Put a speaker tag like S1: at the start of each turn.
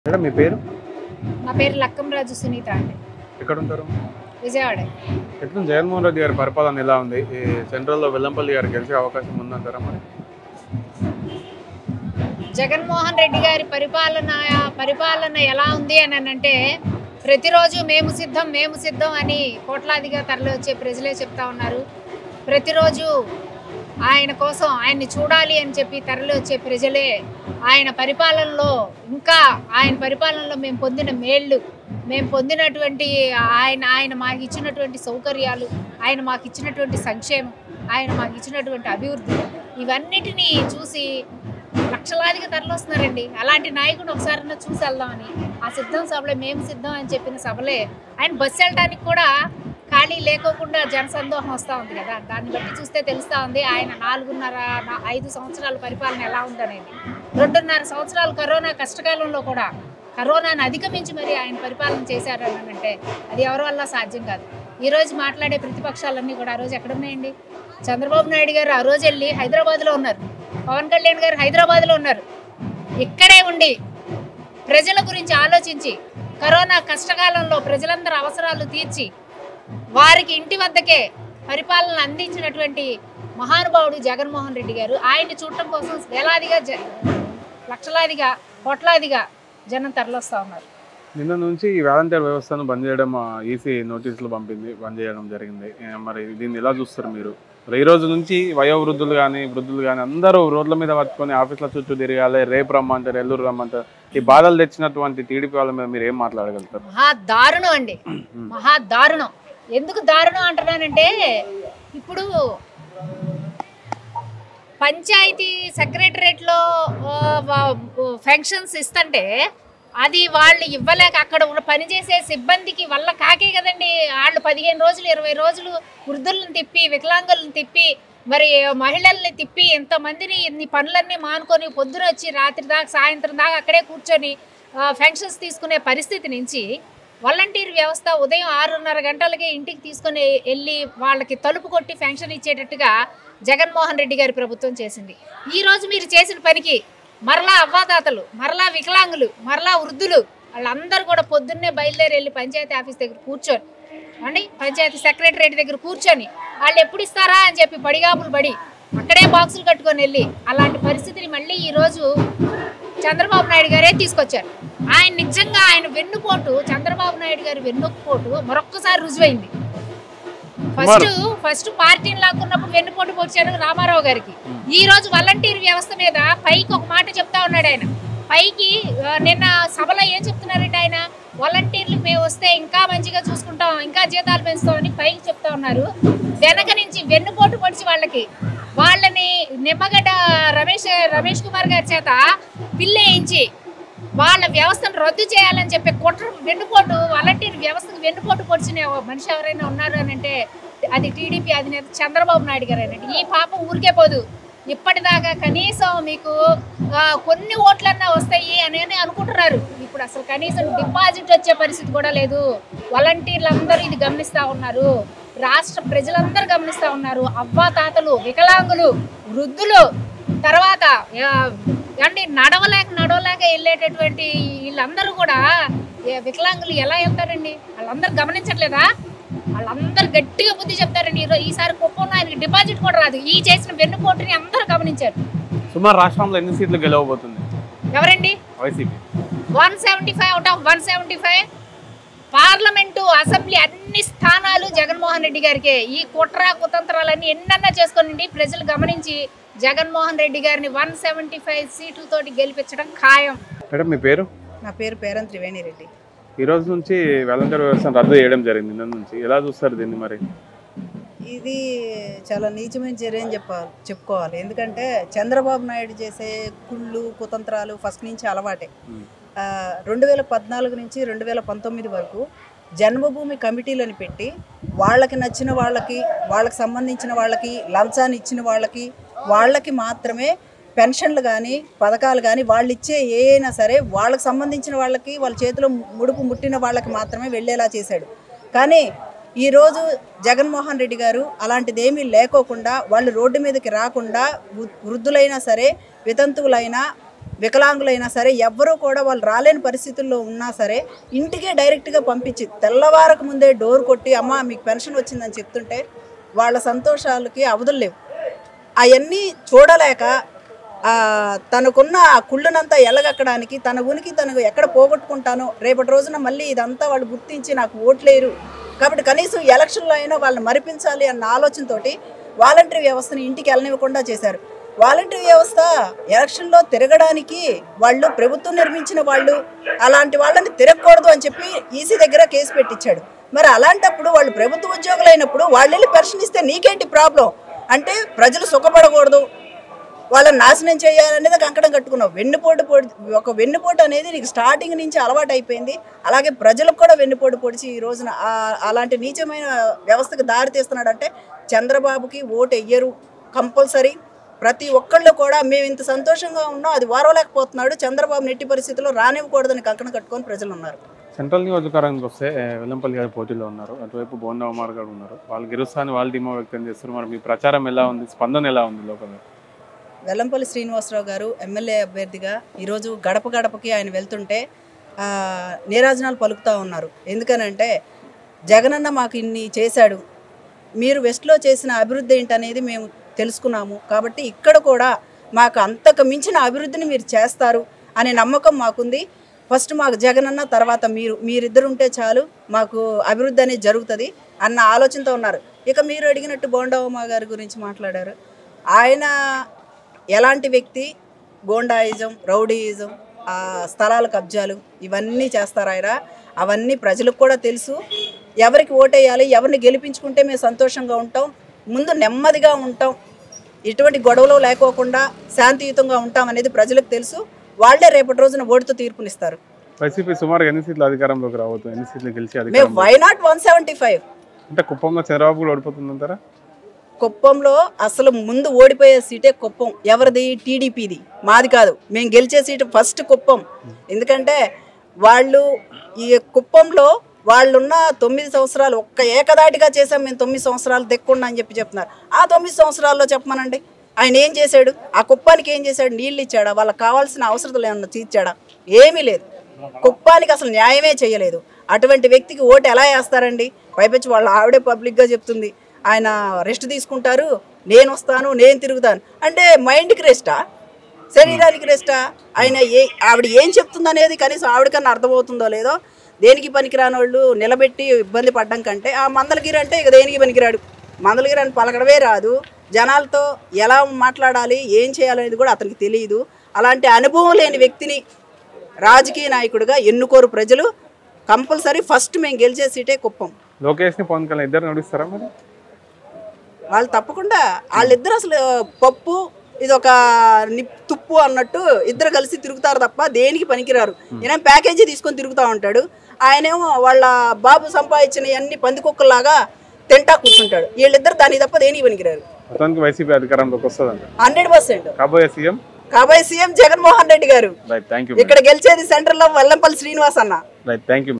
S1: Madam మీ పేరు
S2: నా పేరు లక్కంరాజు సునీత అండి
S1: ఎక్కడ ఉంటారు
S2: విజయవాడ
S1: ఎట్లా జగన్మోహన్ రెడ్డి గారి పరిపాలన ఎలా ఉంది ఈ సెంట్రల్లో వెల్లంపల్లి గారు గెలిచే అవకాశం ఉందంటారా మరి
S2: జగన్మోహన్ రెడ్డి గారి పరిపాలన పరిపాలన ఎలా ఉంది అని అంటే ప్రతిరోజు మేము సిద్ధం మేము సిద్ధం అని కోట్లాదిగా తరలి వచ్చే ప్రజలే చెప్తా ఉన్నారు ప్రతిరోజు ఆయన కోసం ఆయన్ని చూడాలి అని చెప్పి తరలి వచ్చే ప్రజలే ఆయన పరిపాలనలో ఇంకా ఆయన పరిపాలనలో మేము పొందిన మేళ్ళు మేము పొందినటువంటి ఆయన ఆయన మాకు ఇచ్చినటువంటి సౌకర్యాలు ఆయన మాకు ఇచ్చినటువంటి సంక్షేమం ఆయన మాకు ఇచ్చినటువంటి అభివృద్ధి ఇవన్నిటినీ చూసి లక్షలాదిగా తరలిస్తున్నారండి అలాంటి నాయకుడు ఒకసారి చూసి వెళ్దామని ఆ సిద్ధం సభలే మేము సిద్ధం అని చెప్పిన సభలే ఆయన బస్సు వెళ్ళడానికి కూడా ఖాళీ లేకోకుండా జనసందోహం వస్తూ ఉంది కదా దాన్ని బట్టి చూస్తే తెలుస్తూ ఉంది ఆయన నాలుగున్నర నా- ఐదు సంవత్సరాల పరిపాలన ఎలా ఉందనేది రెండున్నర సంవత్సరాలు కరోనా కష్టకాలంలో కూడా కరోనాను అధిగమించి మరి ఆయన పరిపాలన చేశారు అని అంటే అది ఎవరి వల్ల సాధ్యం కాదు ఈ రోజు మాట్లాడే ప్రతిపక్షాలన్నీ కూడా ఆ రోజు ఎక్కడ ఉన్నాయండి చంద్రబాబు నాయుడు గారు ఆ రోజు వెళ్ళి హైదరాబాద్లో ఉన్నారు పవన్ కళ్యాణ్ గారు హైదరాబాద్లో ఉన్నారు ఇక్కడే ఉండి ప్రజల గురించి ఆలోచించి కరోనా కష్టకాలంలో ప్రజలందరి అవసరాలు తీర్చి వారికి ఇంటి వద్దకే పరిపాలన అందించినటువంటి మహానుభావుడు జగన్మోహన్ రెడ్డి గారు ఆయన్ని చూడటం కోసం వేలాదిగా జ లక్షలాదిగా కోట్లాదిగా జనం తరలిస్తూ ఉన్నారు
S1: నిన్న నుంచి ఈ వాలంటీర్ వ్యవస్థను బంద్ చేయడం ఈసీ నోటీసులు పంపింది బంద్ చేయడం జరిగింది ఏ, మరి దీన్ని ఎలా చూస్తారు మీరు మరి ఈ రోజు నుంచి వయోవృద్ధులు కానీ వృద్ధులు కానీ అందరూ రోడ్ల మీద పట్టుకొని ఆఫీసుల చుట్టూ తిరగాలి రేపు రమ్మంటారు ఎల్లురు రమ్మంటారు ఈ బాధలు తెచ్చినటువంటి టీడీపీ వాళ్ళ మీద మీరు ఏం మాట్లాడగలుగుతారు
S2: మహా దారుణం అండి మహా దారుణం ఎందుకు దారుణం అంటున్నానంటే ఇప్పుడు పంచాయతీ సెక్రటరేట్లో ఫంక్షన్స్ ఇస్తుంటే అది వాళ్ళు ఇవ్వలేక అక్కడ ఉన్న పనిచేసే సిబ్బందికి వల్ల కాకే కదండి వాళ్ళు పదిహేను రోజులు ఇరవై రోజులు వృద్ధులను తిప్పి వికలాంగులను తిప్పి మరి మహిళల్ని తిప్పి ఇంతమందిని ఇన్ని పనులన్నీ మానుకొని పొద్దున వచ్చి రాత్రి దాకా సాయంత్రం దాకా అక్కడే కూర్చొని ఫంక్షన్స్ తీసుకునే పరిస్థితి నుంచి వాలంటీర్ వ్యవస్థ ఉదయం ఆరున్నర గంటలకే ఇంటికి తీసుకొని వెళ్ళి వాళ్ళకి తలుపు కొట్టి ఫంక్షన్ ఇచ్చేటట్టుగా జగన్మోహన్ రెడ్డి గారి ప్రభుత్వం చేసింది ఈ రోజు మీరు చేసిన పనికి మరలా అవ్వాతాతలు మరలా వికలాంగులు మరలా వృద్ధులు వాళ్ళందరూ కూడా పొద్దున్నే బయలుదేరి వెళ్ళి పంచాయతీ ఆఫీస్ దగ్గర కూర్చొని అండి పంచాయతీ సెక్రటరేట్ దగ్గర కూర్చొని వాళ్ళు ఎప్పుడు ఇస్తారా అని చెప్పి పడిగాపులు పడి అక్కడే బాక్సులు కట్టుకొని వెళ్ళి అలాంటి పరిస్థితిని మళ్ళీ ఈరోజు చంద్రబాబు నాయుడు గారే తీసుకొచ్చారు ఆయన నిజంగా ఆయన వెన్నుపోటు చంద్రబాబు నాయుడు గారి వెన్నుపోటు మరొక్కసారి రుజువైంది ఫస్ట్ ఫస్ట్ పార్టీని లాక్కున్నప్పుడు వెన్నుపోటు పొడిచారు రామారావు గారికి ఈ రోజు వాలంటీర్ వ్యవస్థ మీద పైకి ఒక మాట చెప్తా ఉన్నాడు ఆయన పైకి ఆ, నిన్న సభలో ఏం చెప్తున్నారంటే ఆయన వాలంటీర్లు మేము వస్తే ఇంకా మంచిగా చూసుకుంటాం ఇంకా జీతాలు పెంచుతామని పైకి చెప్తా ఉన్నారు వెనక నుంచి వెన్నుపోటు పొడిచి వాళ్ళకి వాళ్ళని నిమ్మగడ్డ రమేష్ రమేష్ కుమార్ గారి చేత పిల్లేయించి వాళ్ళ వ్యవస్థను రద్దు చేయాలని చెప్పి కుట్ర వెన్నుపోటు వాలంటీర్ వ్యవస్థకు వెన్నుపోటు పొడిచిన మనిషి ఎవరైనా ఉన్నారు అని అంటే అది టీడీపీ అధినేత చంద్రబాబు నాయుడు గారేనండి ఈ పాపం ఊరికే పోదు ఇప్పటిదాకా కనీసం మీకు ఆ, కొన్ని ఓట్లన్నా వస్తాయి అని అని అనుకుంటున్నారు ఇప్పుడు అసలు కనీసం డిపాజిట్ వచ్చే పరిస్థితి కూడా లేదు వాలంటీర్లు అందరూ ఇది గమనిస్తూ ఉన్నారు రాష్ట్ర ప్రజలందరూ గమనిస్తూ ఉన్నారు అవ్వా తాతలు వికలాంగులు వృద్ధులు తర్వాత ఆ, అంటే నడవలేక నడవలేక వెళ్ళేటటువంటి వీళ్ళందరూ కూడా ఏ వికలాంగులు ఎలా వెళ్తారండి వాళ్ళందరూ గమనించట్లేదా వాళ్ళందరూ గట్టిగా బుద్ధి చెప్తారండి ఈరో- ఈసారి కుప్పంలో ఆయనకి డిపాజిట్ కూడా రాదు ఈ చేసిన వెన్నుపోటుని అందరూ గమనించారు
S1: సుమారు రాష్ట్రంలో ఎన్ని సీట్లు గెలవబోతుంది
S2: ఎవరండి
S1: YCP
S2: one seventy five out of one seventy five parliament assembly అన్ని స్థానాలు జగన్మోహన్ రెడ్డి గారికే ఈ కుట్ర కుతంత్రాలన్నీ ఎన్నన్నా చేసుకోనండి ప్రజలు గమనించి జగన్మోహన్ రెడ్డి గారిని వన్ సెవెంటీ ఫైవ్ సీట్లతోటి గెలిపించడం ఖాయం
S1: మేడం మీ పేరు
S3: నా పేరు పేరం త్రివేణి రెడ్డి
S1: ఈ రోజు నుంచి వాలంటీర్ వ్యవస్థను రద్దు చేయడం జరిగింది నిన్న నుంచి ఎలా చూస్తారు దీన్ని మరి
S3: ఇది చాలా నీచమైన చర్య అని చెప్పాలి చెప్పుకోవాలి ఎందుకంటే చంద్రబాబు నాయుడు చేసే కుళ్ళు కుతంత్రాలు ఫస్ట్ నుంచి అలవాటే
S1: మ్మ్.
S3: ఆ, రెండు వేల పద్నాలుగు నుంచి రెండు వేల పంతొమ్మిది వరకు జన్మభూమి కమిటీలను పెట్టి వాళ్ళకి నచ్చిన వాళ్ళకి వాళ్ళకి సంబంధించిన వాళ్ళకి లంచాన్ని ఇచ్చిన వాళ్ళకి వాళ్ళకి మాత్రమే పెన్షన్లు కానీ పథకాలు కానీ వాళ్ళు ఇచ్చే ఏ అయినా సరే వాళ్ళకి సంబంధించిన వాళ్ళకి వాళ్ళ చేతిలో ముడుపు ముట్టిన వాళ్ళకి మాత్రమే వెళ్ళేలా చేశాడు కానీ ఈరోజు జగన్మోహన్ రెడ్డి గారు అలాంటిది ఏమీ లేకోకుండా వాళ్ళు రోడ్డు మీదకి రాకుండా వృ- వృద్ధులైనా సరే వితంతువులైనా వికలాంగులైనా సరే ఎవ్వరూ కూడా వాళ్ళు రాలేని పరిస్థితుల్లో ఉన్నా సరే ఇంటికే డైరెక్ట్గా పంపించి తెల్లవారకు ముందే డోర్ కొట్టి అమ్మ మీకు పెన్షన్ వచ్చిందని చెప్తుంటే వాళ్ళ సంతోషాలకి అవధులు లేవు అవన్నీ చూడలేక ఆ, తనకున్న ఆ కుళ్ళనంతా ఎల్లగక్కడానికి తన ఉనికి తనకు ఎక్కడ పోగొట్టుకుంటానో రేపటి రోజున మళ్ళీ ఇదంతా వాళ్ళు గుర్తించి నాకు ఓట్లేరు కాబట్టి కనీసం ఎలక్షన్లో అయినా వాళ్ళని మరిపించాలి అన్న ఆలోచనతోటి వాలంటరీ వ్యవస్థని ఇంటికి వెళ్ళనివ్వకుండా చేశారు వాలంటరీ వ్యవస్థ ఎలక్షన్లో తిరగడానికి వాళ్ళు ప్రభుత్వం నిర్మించిన వాళ్ళు అలాంటి వాళ్ళని తిరగకూడదు అని చెప్పి ఈసీ దగ్గర కేసు పెట్టించాడు మరి అలాంటప్పుడు వాళ్ళు ప్రభుత్వ ఉద్యోగులైనప్పుడు వాళ్ళు వెళ్ళి పెన్షన్ ఇస్తే నీకేంటి ప్రాబ్లం అంటే ప్రజలు సుఖపడకూడదు వాళ్ళని నాశనం చేయాలనేది కంకణం కట్టుకున్నావు వెన్నుపోటు పొడి ఒక వెన్నుపోటు అనేది నీకు స్టార్టింగ్ నుంచి అలవాటు అయిపోయింది అలాగే ప్రజలకు కూడా వెన్నుపోటు పొడిచి ఈ రోజున ఆ- అలాంటి నీచమైన వ్యవస్థకు దారి తీస్తున్నాడంటే చంద్రబాబుకి ఓటు వెయ్యరు కంపల్సరీ ప్రతి ఒక్కళ్ళు కూడా మేము ఇంత సంతోషంగా ఉన్నాం అది వారవలేకపోతున్నాడు చంద్రబాబు నెట్టి పరిస్థితుల్లో రానివ్వకూడదని కంకణం కట్టుకొని ప్రజలు ఉన్నారు
S1: సెంట్రల్ నియోజకవర్గానికి వస్తే ఏ, వెల్లంపల్లి గారి పోటీలో ఉన్నారు అటువైపు బోండా ఉమార్ గారు ఉన్నారు వాళ్ళు గెలుస్తాను వాళ్ళు ధీమా వ్యక్తం చేస్తారు మరి మీ ప్రచారం ఎలా ఉంది స్పందన ఎలా ఉంది లోకల్
S3: వెల్లంపల్లి శ్రీనివాసరావు గారు ఎమ్మెల్యే అభ్యర్థిగా ఈరోజు గడప గడపకి ఆయన వెళ్తుంటే ఆ, నీరాజనాలు పలుకుతూ ఉన్నారు ఎందుకనంటే జగనన్న మాకు ఇన్ని చేశాడు మీరు వెస్ట్లో చేసిన అభివృద్ధి ఏంటనేది మేము తెలుసుకున్నాము కాబట్టి ఇక్కడ కూడా మాకు అంతకు మించిన అభివృద్ధిని మీరు చేస్తారు అనే నమ్మకం మాకుంది ఫస్ట్ మాకు జగనన్న తర్వాత మీరు మీరిద్దరు ఉంటే చాలు మాకు అభివృద్ధి అనేది జరుగుతుంది అన్న ఆలోచనతో ఉన్నారు ఇక మీరు అడిగినట్టు బోండావమ్మ గారి గురించి మాట్లాడారు ఆయన ఎలాంటి వ్యక్తి గోండాయిజం రౌడీయిజం ఆ స్థలాల కబ్జాలు ఇవన్నీ చేస్తారు ఆయన అవన్నీ ప్రజలకు కూడా తెలుసు ఎవరికి ఓటేయాలి ఎవరిని గెలిపించుకుంటే మేము సంతోషంగా ఉంటాం ముందు నెమ్మదిగా ఉంటాం ఎటువంటి గొడవలు లేకోకుండా శాంతియుతంగా ఉంటాం అనేది ప్రజలకు తెలుసు వాళ్ళే రేపటి రోజున ఓటుతో తీర్పునిస్తారు
S1: వైసీపీ సుమారు ఎన్ని సీట్లు అధికారంలోకి రాబోతుంది ఎన్ని సీట్లు గెలిచి
S3: మేము
S1: అధికారం
S3: why not one seventy five
S1: అంటే కుప్పంలో చంద్రబాబు కూడా ఓడిపోతుందంటారా
S3: కుప్పంలో అసలు ముందు ఓడిపోయే సీటే కుప్పం ఎవరిది టీడీపీది మాది కాదు మేము గెలిచే సీటు ఫస్ట్ కుప్పం ఎందుకంటే వాళ్ళు ఈ కుప్పంలో వాళ్ళున్న తొమ్మిది సంవత్సరాలు ఒక్క ఏకదాటిగా చేసాం మేము తొమ్మిది సంవత్సరాలు దెక్కుండా అని చెప్పి చెప్తున్నారు ఆ తొమ్మిది సంవత్సరాల్లో చెప్పమనండి ఆయన ఏం చేశాడు ఆ కుప్పానికి ఏం చేశాడు నీళ్ళు ఇచ్చాడా వాళ్ళకి కావాల్సిన అవసరతలు ఏమన్నా తీర్చాడా ఏమీ లేదు కుప్పానికి అసలు న్యాయమే చేయలేదు అటువంటి వ్యక్తికి ఓటు ఎలా వేస్తారండి పైపెచ్చి వాళ్ళ ఆవిడే పబ్లిక్గా చెప్తుంది ఆయన రెస్ట్ తీసుకుంటారు నేను వస్తాను నేను తిరుగుతాను అంటే మైండ్కి రెస్టా శరీరానికి రెస్టా ఆయన ఏ ఆవిడ ఏం చెప్తుందనేది కనీసం ఆవిడకన్నా అర్థమవుతుందో లేదో దేనికి పనికిరాని వాళ్ళు నిలబెట్టి ఇబ్బంది పడ్డం కంటే ఆ మందలగిరి అంటే ఇక దేనికి పనికిరాడు మందలగిరి అని పలకడమే రాదు జనాలతో ఎలా మాట్లాడాలి ఏం చేయాలనేది కూడా అతనికి తెలియదు అలాంటి అనుభవం లేని వ్యక్తిని రాజకీయ నాయకుడిగా ఎన్నుకోరు ప్రజలు కంపల్సరీ ఫస్ట్ మేము గెలిచే సీటే కుప్పం
S1: లోకేష్ని పవన్ కళ్యాణ్ ఇద్దరు నడుస్తారా మరి
S3: వాళ్ళు తప్పకుండా వాళ్ళిద్దరు అసలు పప్పు ఇది ఒక నిప్ తుప్పు అన్నట్టు ఇద్దరు కలిసి తిరుగుతారు తప్ప దేనికి పనికిరారు ఈయన ప్యాకేజీ తీసుకొని తిరుగుతూ ఉంటాడు ఆయనేమో వాళ్ళ బాబు సంపాదించిన అన్ని పందికొక్కలాగా తింటా కూర్చుంటాడు వీళ్ళిద్దరు దానికి తప్ప దేనికి పనికిరారు
S1: మొత్తానికి వైసీపీ అధికారంలోకి వస్తుందంట
S3: హండ్రెడ్ పర్సెంట్
S1: కాబోయే సీఎం
S3: కాబోయే CM Jaganmohan Reddy garu
S1: right thank you
S3: ఇక్కడ గెలిచేది సెంట్రల్ లో వెల్లంపల్లి శ్రీనివాస్ అన్న
S1: రైట్ థ్యాంక్ యూ